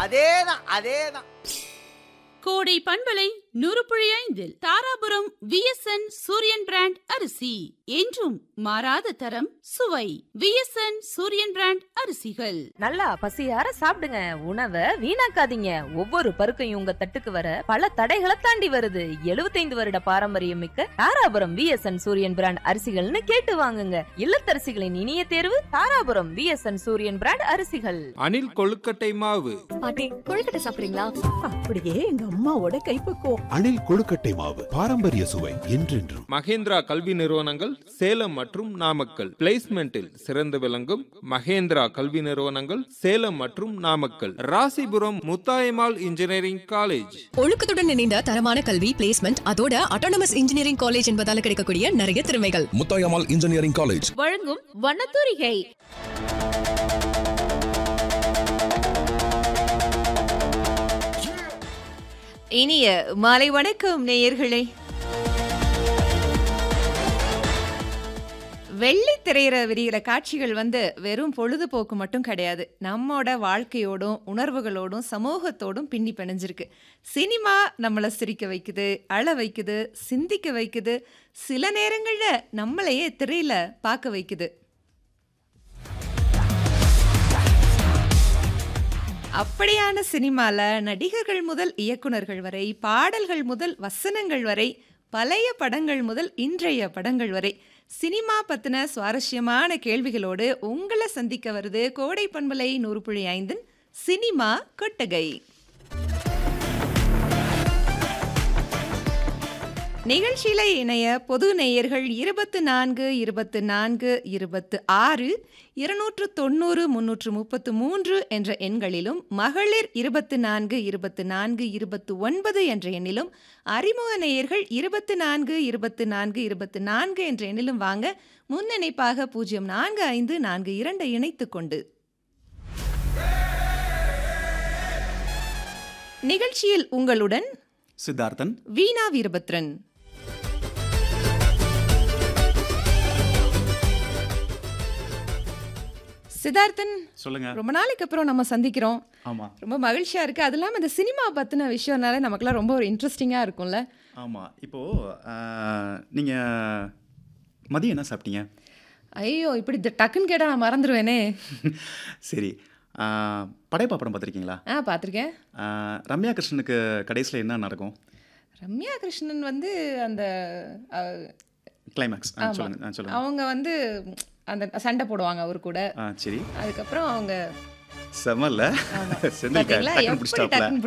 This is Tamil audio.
அதேதான் அதேதான் கோடை பண்பலை நூறுபுழி ஐந்தில் தாராபுரம் விஎஸ்என் சூரியன் பிராண்ட் அரிசி என்றும் மாறாத தரம் சுவை விஎஸ்என் சூரியன் பிராண்ட் அரிசிகள் நல்லா பசியார சாப்பிடுங்க உணவை வீணாக்காதீங்க ஒவ்வொரு பருக்கையும் உங்க தட்டுக்கு வர பல தடைகளை தாண்டி வருது 75 வருட பாரம்பரியம் மிக்க தாராபுரம் விஎஸ்என் சூரியன் பிராண்ட் அரிசிகள்னு கேட்டு வாங்குங்க இல்லத்தரசிகளின் இனிய தேர்வு தாராபுரம் விஎஸ்என் சூரியன் பிராண்ட் அரிசிகள் அணில் கொழுக்கட்டை மாவு பாட்டி கொழுக்கட்டை சாப்பிடுறீங்களா அப்படியே எங்க அம்மாவோட கைப்பக்குவம் அணில் கொழுக்கட்டை மாவு பாரம்பரிய சுவை என்றென்றும் மகேந்திரா கல்வி நிறுவனங்கள் சேலம் மற்றும் நாமக்கல் பிளேஸ்மெண்டில் சிறந்து விளங்கும் மகேந்திரா கல்வி நிறுவனங்கள் சேலம் மற்றும் நாமக்கல் ராசிபுரம் முத்தாயம்மாள் இன்ஜினியரிங் காலேஜ் ஒழுக்கத்துடன் இணைந்த தரமான கல்வி பிளேஸ்மெண்ட் அதோட அட்டானமஸ் இன்ஜினியரிங் காலேஜ் என்பதால கிடைக்கக்கூடிய நிறைய திறமைகள் முத்தாயம்மாள் இன்ஜினியரிங் காலேஜ் வழங்கும் வண்ணத்தூரிகை இனிய மாலை வணக்கம் நேயர்களே வெள்ளி திரையிற விரிகிற காட்சிகள் வந்து வெறும் பொழுதுபோக்கு மட்டும் கிடையாது நம்மோட வாழ்க்கையோடும் உணர்வுகளோடும் சமூகத்தோடும் பின்னி பிணைஞ்சிருக்கு சினிமா நம்மளை சிரிக்க வைக்குது அழ வைக்குது சிந்திக்க வைக்குது சில நேரங்களில் நம்மளையே திரையில பார்க்க வைக்குது அப்படியான சினிமால நடிகர்கள் முதல் இயக்குனர்கள் வரை பாடல்கள் முதல் வசனங்கள் வரை பழைய படங்கள் முதல் இன்றைய படங்கள் வரை சினிமா பத்தின சுவாரஸ்யமான கேள்விகளோடு உங்களை சந்திக்க வருது கோடை பண்பலை நூறு புள்ளி ஐந்தின் சினிமா கொட்டகை நிகழ்ச்சியில இணைய பொது நேயர்கள் இருபத்து நான்கு இருபத்து நான்கு இருபத்து ஆறு இருநூற்று தொண்ணூறு முன்னூற்று முப்பத்து மூன்று என்ற எண்களிலும் மகளிர் இருபத்து நான்கு இருபத்து நான்கு இருபத்து ஒன்பது என்ற எண்ணிலும் அறிமுக நேயர்கள் இருபத்து நான்கு இருபத்து நான்கு இருபத்து நான்கு என்ற எண்ணிலும் வாங்க முன்னிணைப்பாக பூஜ்ஜியம் நான்கு ஐந்து நான்கு இரண்டை இணைத்துக் கொண்டு நிகழ்ச்சியில் உங்களுடன் சித்தார்த்தன் வீணா வீரபத்ரன் சித்தார்த்தன் சொல்லுங்க ரொம்ப நாளைக்கு அப்புறம் நம்ம சந்திக்கிறோம் ஆமா ரொம்ப மகிழ்ச்சியா இருக்கு அது இல்லாம இந்த சினிமா பத்தின விஷயம்னால நமக்குலாம் ரொம்ப ஒரு இன்ட்ரெஸ்டிங்கா இருக்கும்ல ஆமா இப்போ ஆஹ், நீங்க மதியம் என்ன சாப்பிட்டீங்க ஐயோ இப்படி த- டக்குன்னு கேட்டா நான் மறந்துடுவேனே சரி ஆஹ், படையப்பா படம் பார்த்துருக்கீங்களா ஆ பார்த்துருக்கேன் ஆஹ், ரம்யா கிருஷ்ணனுக்கு கடைசியில் என்ன நடக்கும் ரம்யா கிருஷ்ணன் வந்து அந்த அஹ், கிளைமேக்ஸ் ஆமா. சொல்லுங்க ஆ, சொல்லுங்க அவங்க வந்து அந்த சண்டை போடுவாங்க அவர் கூட ஆ சரி அதுக்கப்புறம் அவங்க செமல்ல ஆமா. செந்தில் பாத்தீங்களா டக்குன்னு எப்படி பிடிச்சிட்டாப்ல டக்குன்னு